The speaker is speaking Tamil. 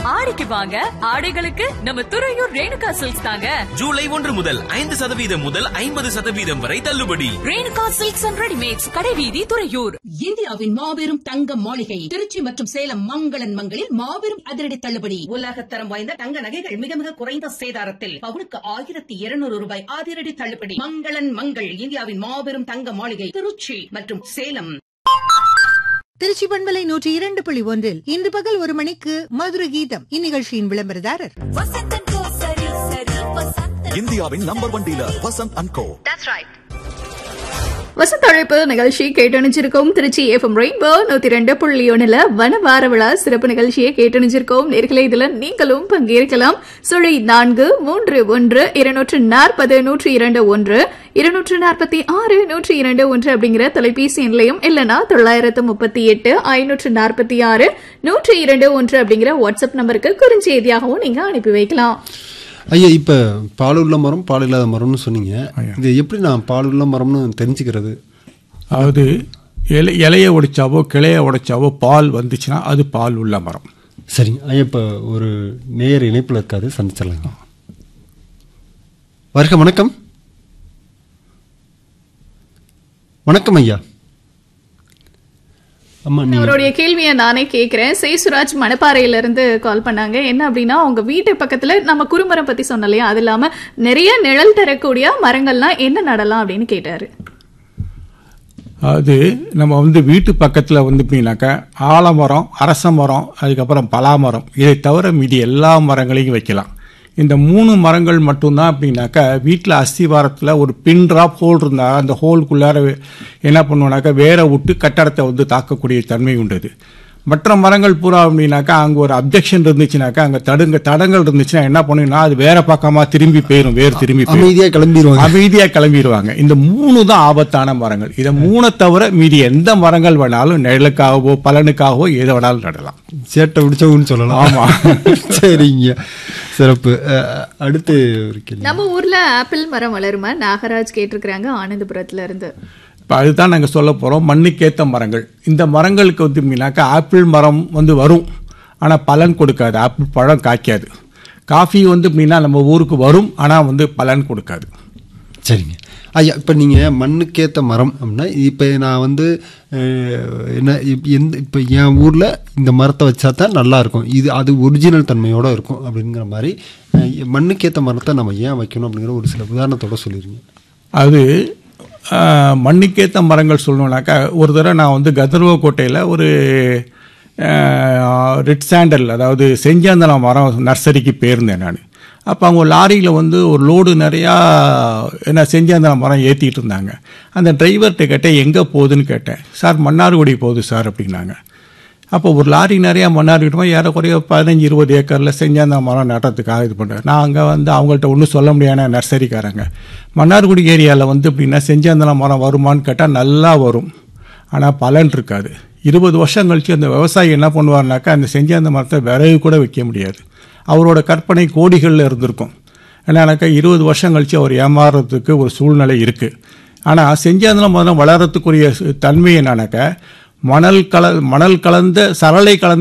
ஆடிக்கு வாங்க ஆடைகளுக்கு நம்ம துறையூர் ரேணுகா சில்க்ஸ் தாங்க ஜூலை ஒன்று முதல் ஐந்து சதவீதம் முதல் ஐம்பது சதவீதம் வரை தள்ளுபடி ரேணுகா சில்க்ஸ் அண்ட் ரெடிமேட்ஸ் கடைவீதி துறையூர் இந்தியாவின் மாபெரும் தங்க மாளிகை திருச்சி மற்றும் சேலம் மங்களன் மங்களில் மாபெரும் அதிரடி தள்ளுபடி உலகத்தரம் வாய்ந்த தங்க நகைகள் மிக மிக குறைந்த சேதாரத்தில் பவுனுக்கு ஆயிரத்தி இருநூறு ரூபாய் அதிரடி தள்ளுபடி மங்களன் மங்கள் இந்தியாவின் மாபெரும் தங்க மாளிகை திருச்சி மற்றும் சேலம் திருச்சி பண்பலை நூற்றி இரண்டு புள்ளி ஒன்றில் இன்று பகல் ஒரு மணிக்கு மதுர கீதம் இந்நிகழ்ச்சியின் விளம்பரதாரர் இந்தியாவின் number one dealer Vasanth and co வசத்தழைப்பு நிகழ்ச்சி கேட்டணிச்சிருக்கோம் திருச்சி எஃப்எம் ரெயின்போ நூத்தி ரெண்டு புள்ளி ஒண்ணுல வன வார விழா சிறப்பு நிகழ்ச்சியை கேட்டணிச்சிருக்கோம் நேர்களை இதுல நீங்களும் பங்கேற்கலாம் சுழி நான்கு மூன்று ஒன்று இருநூற்று நாற்பது நூற்றி இரண்டு ஒன்று இருநூற்று நாற்பத்தி ஆறு நூற்றி இரண்டு ஒன்று அப்படிங்கிற தொலைபேசி எண்லையும் இல்லனா தொள்ளாயிரத்து முப்பத்தி எட்டு ஐநூற்று நாற்பத்தி ஆறு நூற்றி இரண்டு ஒன்று அப்படிங்கிற வாட்ஸ்அப் நம்பருக்கு குறுஞ்செய்தியாகவும் நீங்க அனுப்பி வைக்கலாம் ஐயா இப்போ பால் உள்ள மரம் பால் இல்லாத மரம்னு சொன்னீங்க இது எப்படி நான் பால் உள்ள மரம்னு தெரிஞ்சுக்கிறது அதாவது இலை இலையை உடைச்சாவோ கிளையை உடைச்சாவோ பால் வந்துச்சுன்னா அது பால் உள்ள மரம் சரிங்க ஐயா இப்போ ஒரு நேயர் இணைப்பில் இருக்காரு சந்திச்சிடலாங்க வருக வணக்கம் வணக்கம் ஐயா அம்மா நீ அவருடைய கேள்வியை நானே கேட்கிறேன் சேசுராஜ் மணப்பாறையில இருந்து கால் பண்ணாங்க என்ன அப்படின்னா உங்க வீட்டு பக்கத்துல நம்ம குறுமரம் பத்தி சொன்னோம் இல்லையா அது இல்லாம நிறைய நிழல் தரக்கூடிய மரங்கள்லாம் என்ன நடலாம் அப்படின்னு கேட்டாரு அது நம்ம வந்து வீட்டு பக்கத்தில் வந்து எப்படின்னாக்கா ஆலமரம் அரச மரம் அதுக்கப்புறம் பலாமரம் இதை தவிர மீதி எல்லா மரங்களையும் வைக்கலாம் இந்த மூணு மரங்கள் மட்டும்தான் அப்படின்னாக்கா வீட்டில் அஸ்திவாரத்தில் ஒரு பின் ட்ராப் ஹோல் இருந்தால் அந்த ஹோலுக்குள்ளார என்ன பண்ணுவோம்னாக்கா வேற விட்டு கட்டடத்தை வந்து தாக்கக்கூடிய தன்மை உண்டு மற்ற மரங்கள் பூரா அப்படின்னாக்கா அங்கே ஒரு அப்ஜெக்ஷன் இருந்துச்சுனாக்கா அங்கே தடுங்க தடங்கள் இருந்துச்சுன்னா என்ன பண்ணுன்னா அது வேற பக்கமா திரும்பி போயிடும் வேறு திரும்பி போயிரும். அமைதியாக கிளம்பிடுவாங்க அமைதியா கிளம்பிடுவாங்க இந்த மூணு தான் ஆபத்தான மரங்கள் இதை மூணை தவிர மீதி எந்த மரங்கள் வேணாலும் நிழலுக்காகவோ பலனுக்காகவோ எதை வேணாலும் நடலாம் சேட்டை பிடிச்சவங்கன்னு சொல்லலாம் ஆமா. சரிங்க சிறப்பு அஹ், அடுத்து ஒரு கேள்வி நம்ம ஊர்ல ஆப்பிள் மரம் வளருமா நாகராஜ் கேட்டிருக்கிறாங்க ஆனந்தபுரத்துல இருந்து இப்போ அதுதான் நாங்கள் சொல்ல போகிறோம் மண்ணுக்கேத்த மரங்கள் இந்த மரங்களுக்கு வந்து எப்படின்னாக்கா ஆப்பிள் மரம் வந்து வரும் ஆனால் பலன் கொடுக்காது ஆப்பிள் பழம் காய்க்காது காஃபி வந்து எப்படின்னா நம்ம ஊருக்கு வரும் ஆனால் வந்து பலன் கொடுக்காது சரிங்க ஐயா இப்போ நீங்கள் மண்ணுக்கேற்ற மரம் அப்படின்னா இப்போ நான் வந்து அஹ், என்ன இப்- எந்த இப்போ என் ஊரில் இந்த மரத்தை வச்சா தான் நல்லா இருக்கும் இது அது ஒரிஜினல் தன்மையோடு இருக்கும் அப்படிங்கிற மாதிரி அஹ், மண்ணுக்கேற்ற மரத்தை நம்ம ஏன் வைக்கணும் அப்படிங்கிற ஒரு சில உதாரணத்தோட சொல்லிடுங்க அது ஆஹ், மண்ணுக்கேத்த மரங்கள் சொல்லணும்னாக்கா ஒரு தடவை நான் வந்து கந்தர்வ கோட்டையில் ஒரு ரெட் சாண்டல் அதாவது செஞ்சாந்தனம் மரம் நர்சரிக்கு போயிருந்தேன் நான் அப்போ அவங்க லாரியில் வந்து ஒரு லோடு நிறையா என்ன செஞ்சாந்தனம் மரம் ஏற்றிட்டு இருந்தாங்க அந்த டிரைவர்கிட்ட கேட்டேன் எங்கே போகுதுன்னு கேட்டேன் சார் மன்னார்குடி போகுது சார் அப்படின்னாங்க அப்போ ஒரு லாரி நிறையா மன்னார் விட்டோம் ஏறக்குறைய பதினஞ்சு இருபது ஏக்கரில் செஞ்சாந்த மரம் நடுறதுக்காக இது பண்ணுறேன் நான் அங்கே வந்து அவங்கள்ட்ட ஒன்றும் சொல்ல முடியாத நர்சரிக்காரங்க மன்னார்குடி ஏரியாவில் வந்து எப்படின்னா செஞ்சாந்தன மரம் வருமான்னு கேட்டால் நல்லா வரும் ஆனால் பலன் இருக்காது இருபது வருஷம் கழிச்சு அந்த விவசாயி என்ன பண்ணுவார்னாக்கா அந்த செஞ்சாந்த மரத்தை விறகு கூட வைக்க முடியாது அவரோட கற்பனை கோடிகளில் இருந்திருக்கும் என்னன்னாக்கா இருபது வருஷம் கழிச்சு அவர் ஏமாறுறதுக்கு ஒரு சூழ்நிலை இருக்குது ஆனால் செஞ்சாந்தன மரம் வளர்கிறதுக்குரிய தன்மை என்னன்னாக்கா மணல் கல மணல் கலந்த சரளை கலந்த